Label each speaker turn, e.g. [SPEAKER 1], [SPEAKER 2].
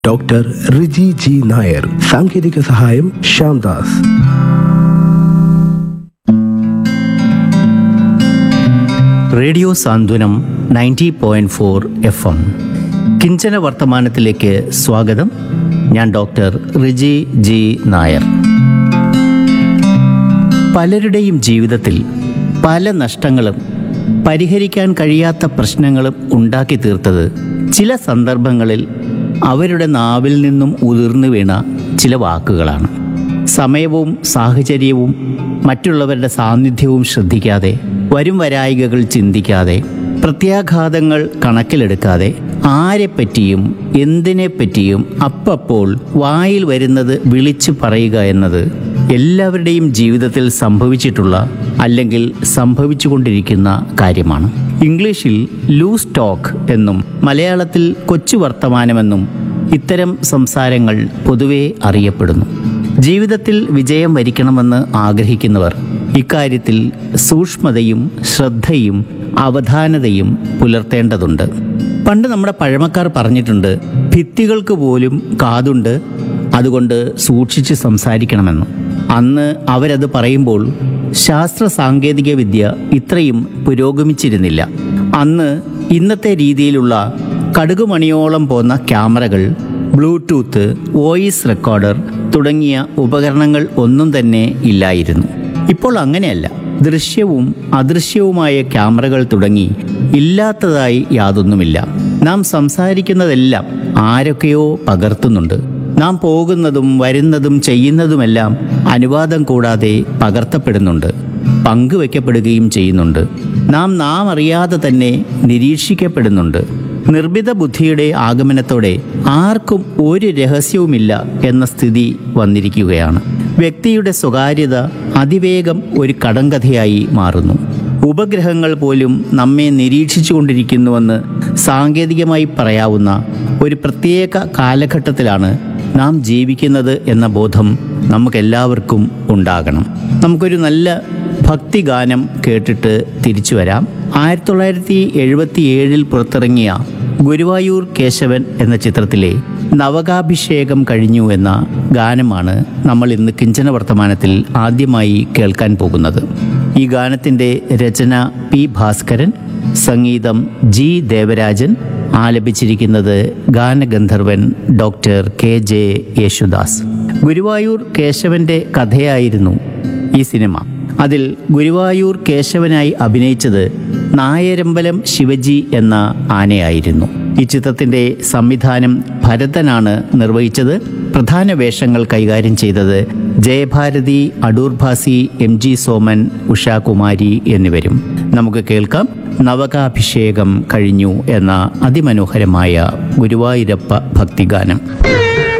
[SPEAKER 1] doctor Riji G Nair സാങ്കേതിക സഹായം Shyamdas
[SPEAKER 2] radio Santhwanam ninety point four F M കിഞ്ചന വർത്തമാനത്തിലേക്ക് സ്വാഗതം ഞാൻ ഡോക്ടർ റിജി ജി നായർ പലരുടെയും ജീവിതത്തിൽ പല നഷ്ടങ്ങളും പരിഹരിക്കാൻ കഴിയാത്ത പ്രശ്നങ്ങളും ഉണ്ടാക്കി തീർത്തത് ചില സന്ദർഭങ്ങളിൽ അവരുടെ നാവിൽ നിന്നും ഉതിർന്നു വീണ ചില വാക്കുകളാണ് സമയവും സാഹചര്യവും മറ്റുള്ളവരുടെ സാന്നിധ്യവും ശ്രദ്ധിക്കാതെ വരും വരായികകൾ ചിന്തിക്കാതെ പ്രത്യാഘാതങ്ങൾ കണക്കിലെടുക്കാതെ ആരെപ്പറ്റിയും എന്തിനെപ്പറ്റിയും അപ്പപ്പോൾ വായിൽ വരുന്നത് വിളിച്ചു പറയുക എന്നത് എല്ലാവരുടെയും ജീവിതത്തിൽ സംഭവിച്ചിട്ടുള്ള അല്ലെങ്കിൽ സംഭവിച്ചുകൊണ്ടിരിക്കുന്ന കാര്യമാണ് ഇംഗ്ലീഷിൽ ലൂസ് ടോക്ക് എന്നും മലയാളത്തിൽ കൊച്ചു വർത്തമാനമെന്നും ഇത്തരം സംസാരങ്ങൾ പൊതുവെ അറിയപ്പെടുന്നു ജീവിതത്തിൽ വിജയം വരിക്കണമെന്ന് ആഗ്രഹിക്കുന്നവർ ഇക്കാര്യത്തിൽ സൂക്ഷ്മതയും ശ്രദ്ധയും അവധാനതയും പുലർത്തേണ്ടതുണ്ട് പണ്ട് നമ്മുടെ പഴമക്കാർ പറഞ്ഞിട്ടുണ്ട് ഭിത്തികൾക്ക് പോലും കാതുണ്ട് അതുകൊണ്ട് സൂക്ഷിച്ച് സംസാരിക്കണമെന്ന് അന്ന് അവരത് പറയുമ്പോൾ ശാസ്ത്ര സാങ്കേതിക വിദ്യ ഇത്രയും പുരോഗമിച്ചിരുന്നില്ല അന്ന് ഇന്നത്തെ രീതിയിലുള്ള കടുകുമണിയോളം പോന്ന ക്യാമറകൾ ബ്ലൂടൂത്ത് വോയിസ് റെക്കോർഡർ തുടങ്ങിയ ഉപകരണങ്ങൾ ഒന്നും തന്നെ ഇല്ലായിരുന്നു ഇപ്പോൾ അങ്ങനെയല്ല ദൃശ്യവും അദൃശ്യവുമായ ക്യാമറകൾ തുടങ്ങി ഇല്ലാത്തതായി യാതൊന്നുമില്ല നാം സംസാരിക്കുന്നതെല്ലാം ആരൊക്കെയോ പകർത്തുന്നുണ്ട് നാം പോകുന്നതും വരുന്നതും ചെയ്യുന്നതുമെല്ലാം അനുവാദം കൂടാതെ പകർത്തപ്പെടുന്നുണ്ട് പങ്കുവെക്കപ്പെടുകയും ചെയ്യുന്നുണ്ട് നാം നാം അറിയാതെ തന്നെ നിരീക്ഷിക്കപ്പെടുന്നുണ്ട് നിർമ്മിത ബുദ്ധിയുടെ ആഗമനത്തോടെ ആർക്കും ഒരു രഹസ്യവുമില്ല എന്ന സ്ഥിതി വന്നിരിക്കുകയാണ് വ്യക്തിയുടെ സ്വകാര്യത അതിവേഗം ഒരു കടങ്കഥയായി മാറുന്നു ഉപഗ്രഹങ്ങൾ പോലും നമ്മെ നിരീക്ഷിച്ചു കൊണ്ടിരിക്കുന്നുവെന്ന് സാങ്കേതികമായി പറയാവുന്ന ഒരു പ്രത്യേക കാലഘട്ടത്തിലാണ് നാം ജീവിക്കുന്നത് എന്ന ബോധം നമുക്കെല്ലാവർക്കും ഉണ്ടാകണം നമുക്കൊരു നല്ല ഭക്തിഗാനം കേട്ടിട്ട് തിരിച്ചു വരാം ആയിരത്തി തൊള്ളായിരത്തി എഴുപത്തി ഏഴിൽ പുറത്തിറങ്ങിയ ഗുരുവായൂർ കേശവൻ എന്ന ചിത്രത്തിലെ നവകാഭിഷേകം കഴിഞ്ഞു എന്ന ഗാനമാണ് നമ്മൾ ഇന്ന് കിഞ്ചന വർത്തമാനത്തിൽ ആദ്യമായി കേൾക്കാൻ പോകുന്നത് ഈ ഗാനത്തിൻ്റെ രചന പി ഭാസ്കരൻ സംഗീതം ജി ദേവരാജൻ ആലപിച്ചിരിക്കുന്നത് ഗാനഗന്ധർവൻ doctor K J Yesudas Guruvayur കേശവന്റെ കഥയായിരുന്നു ഈ സിനിമ അതിൽ ഗുരുവായൂർ കേശവനായി അഭിനയിച്ചത് നായരമ്പലം ശിവജി എന്ന ആനയായിരുന്നു ഈ ചിത്രത്തിൻ്റെ സംവിധാനം ഭരതനാണ് നിർവഹിച്ചത് പ്രധാന വേഷങ്ങൾ കൈകാര്യം ചെയ്തത് ജയഭാരതി അടൂർ ഭാസി എം ജി സോമൻ ഉഷാകുമാരി എന്നിവരും നമുക്ക് കേൾക്കാം നവകാഭിഷേകം കഴിഞ്ഞു എന്ന അതിമനോഹരമായ ഗുരുവായൂരപ്പ ഭക്തിഗാനം